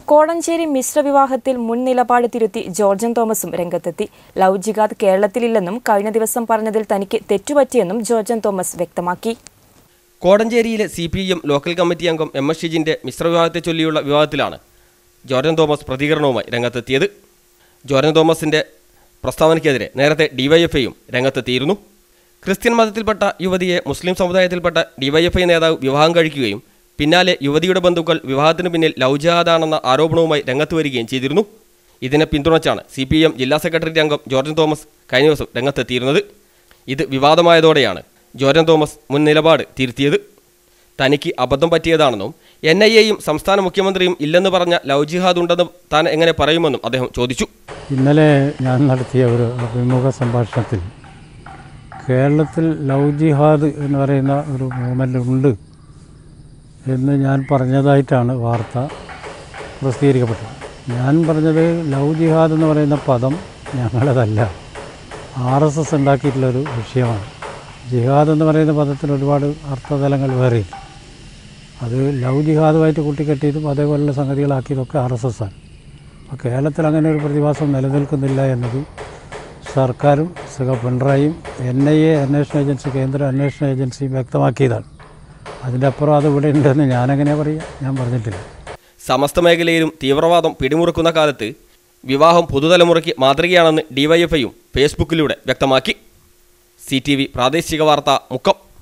കോടഞ്ചേരി മിശ്ര വിവാഹത്തിൽ മുൻ നിലപാട് തിരുത്തി ജോർജൻ തോമസും രംഗത്തെത്തി ലവ് ജിഹാദ് കേരളത്തിലില്ലെന്നും കഴിഞ്ഞ ദിവസം പറഞ്ഞതിൽ തനിക്ക് തെറ്റുപറ്റിയെന്നും ജോർജൻ തോമസ് വ്യക്തമാക്കി കോടഞ്ചേരിയിലെ C P M local committee അംഗം എം എസ് ഷിജിന്റെ മിശ്രവിവാഹത്തെ ചൊല്ലിയുള്ള വിവാദത്തിലാണ് ജോർജൻ തോമസ് പ്രതികരണവുമായി രംഗത്തെത്തിയത് ജോർജൻ തോമസിന്റെ പ്രസ്താവനയ്ക്കെതിരെ നേരത്തെ ഡിവൈഎഫ്ഐയും രംഗത്തെത്തിയിരുന്നു ക്രിസ്ത്യൻ മതത്തിൽപ്പെട്ട യുവതിയെ മുസ്ലിം സമുദായത്തിൽപ്പെട്ട ഡിവൈഎഫ്ഐ നേതാവ് വിവാഹം കഴിക്കുകയും പിന്നാലെ യുവതിയുടെ ബന്ധുക്കൾ വിവാഹത്തിന് പിന്നിൽ ലവ് ജിഹാദാണെന്ന ആരോപണവുമായി രംഗത്ത് വരികയും ചെയ്തിരുന്നു ഇതിനെ പിന്തുണച്ചാണ് സി പി എം ജില്ലാ സെക്രട്ടറി അംഗം ജോർജൻ തോമസ് കഴിഞ്ഞ ദിവസം രംഗത്തെത്തിയിരുന്നത് ഇത് വിവാദമായതോടെയാണ് ജോർജൻ തോമസ് മുൻ നിലപാട് തിരുത്തിയത് തനിക്ക് അബദ്ധം പറ്റിയതാണെന്നും എൻ ഐ എയും സംസ്ഥാന മുഖ്യമന്ത്രിയും ഇല്ലെന്ന് പറഞ്ഞ ലവ് ജിഹാദ് ഉണ്ടെന്ന് താൻ എങ്ങനെ പറയുമെന്നും അദ്ദേഹം ചോദിച്ചു ഇന്നലെ ഞാൻ നടത്തിയ ഒരു അഭിമുഖ സംഭാഷണത്തിൽ കേരളത്തിൽ ലവ് ജിഹാദ് എന്ന് പറയുന്ന ഒരു മൂവ്മെൻ്റ് ഉണ്ട് എന്ന് ഞാൻ പറഞ്ഞതായിട്ടാണ് വാർത്ത പ്രസിദ്ധീകരിക്കപ്പെട്ടത് ഞാൻ പറഞ്ഞത് ലവ് ജിഹാദ് എന്ന് പറയുന്ന പദം ഞങ്ങളതല്ല ആർ എസ് എസ് ഉണ്ടാക്കിയിട്ടുള്ളൊരു വിഷയമാണ് ജിഹാദ് എന്ന് പറയുന്ന പദത്തിന് ഒരുപാട് അർത്ഥതലങ്ങൾ വേറെയില്ല അത് ലവ് ജിഹാദുമായിട്ട് കൂട്ടിക്കെട്ടിയതും അതേപോലുള്ള സംഗതികളാക്കിയതൊക്കെ ആർ എസ് എസ് ആണ് അപ്പോൾ കേരളത്തിൽ അങ്ങനെ ഒരു പ്രതിഭാസം നിലനിൽക്കുന്നില്ല എന്നത് സർക്കാരും സുഖ പിണറായിയും എൻ ഐ എ അന്വേഷണ ഏജൻസി കേന്ദ്ര അന്വേഷണ ഏജൻസിയും വ്യക്തമാക്കിയതാണ് അതിൻ്റെ അപ്പുറം അത് ഇവിടെ ഉണ്ടെന്ന് ഞാനെങ്ങനെ പറയുക ഞാൻ പറഞ്ഞിട്ടില്ല സമസ്ത മേഖലയിലും തീവ്രവാദം പിടിമുറുക്കുന്ന കാലത്ത് വിവാഹം പുതുതലമുറയ്ക്ക് മാതൃകയാണെന്ന് ഡിവൈഎഫ്ഐയും ഫേസ്ബുക്കിലൂടെ വ്യക്തമാക്കി സി ടി വി പ്രാദേശിക വാർത്ത മുക്കം